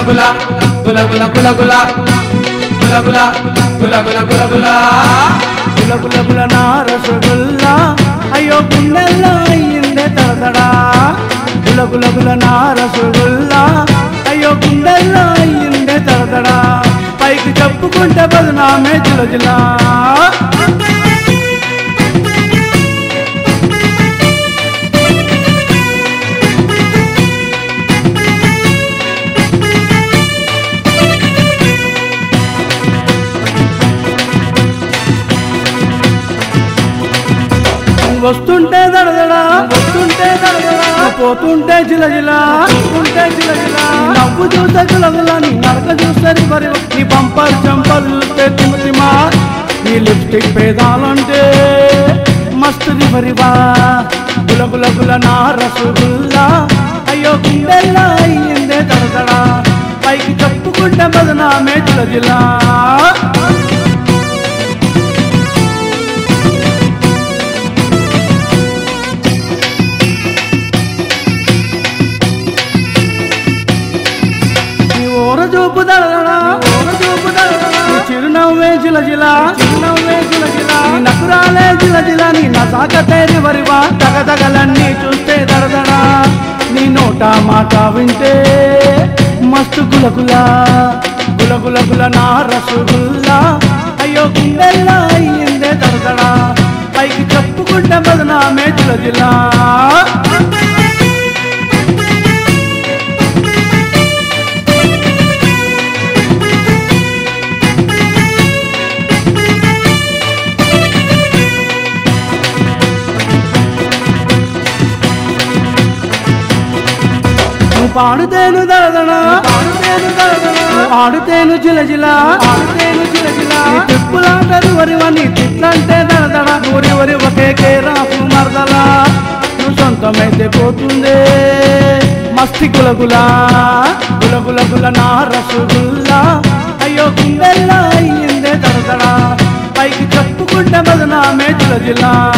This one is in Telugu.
గుల గుల గుల గుల గుల గుల గుల గుల గుల గుల గుల గులగులగుల నా రసగుల్లా అయ్యో గుండెల్లో అయ్యిందే తడతడా గులగులగుల నా రసగుల్లా అయ్యో గుండెల్లో అయ్యిందే తడతడా పైకి చెప్పుకుంటే బదునామే జిలజిలా వస్తుంటే దడదడా వస్తుంటే దడదడా పోతుంటే జిలజిలా పోతుంటే జిలజిలా నీ నవ్వు చూస్తే జిలజిలా నీ నడక చూస్తే మరి నీ పంపర్ చంపలు చూస్తే తిమతిమా నీ లిప్స్టిక్ పేదాలంటే మస్తు రివరివా గుల గుల గుల నా రసగుల్లా అయ్యో గుండెల్లా అయ్యిందే దడదడా పైకి చెప్పుకుంటే బదనామే జిలజిలా నీ ఊర చూపు దడదడా ఊర చూపు దడదడా నీ చిరునవ్వే జిలజిల చిరునవ్వే జిలజిల నీ నకురాలే జిలజిల నీ నసాకతేరి వరివా తగదగలన్నీ చూస్తే దడదడా నీ నోట మాట వింటే మస్తు గులగులా గులగులగుల నా రసగుల్లా అయ్యో గుండెల్లా అయ్యిందే దడదడా పైకి చెప్పుకుంటే బదనామే జిలజిలా నువ్వు పాడుతేను దడదడ పాడుతేను దడదడ ఆడుతేను జిలజిల ఆడుతేను జిలజిల నీ తిప్పులాంటది వరివని తిట్లంటే దడదడ ఊరి వరి ఒకే కేరాపు మరదలా నువ్వు సొంతమైతే పోతుందే మస్తి గులగులా గులగుల గుల నా రసగుల్లా అయ్యో గుండెల్లా అయ్యిందే దడదడ పైకి చెప్పుకుంటే బదనామే జిలజిలా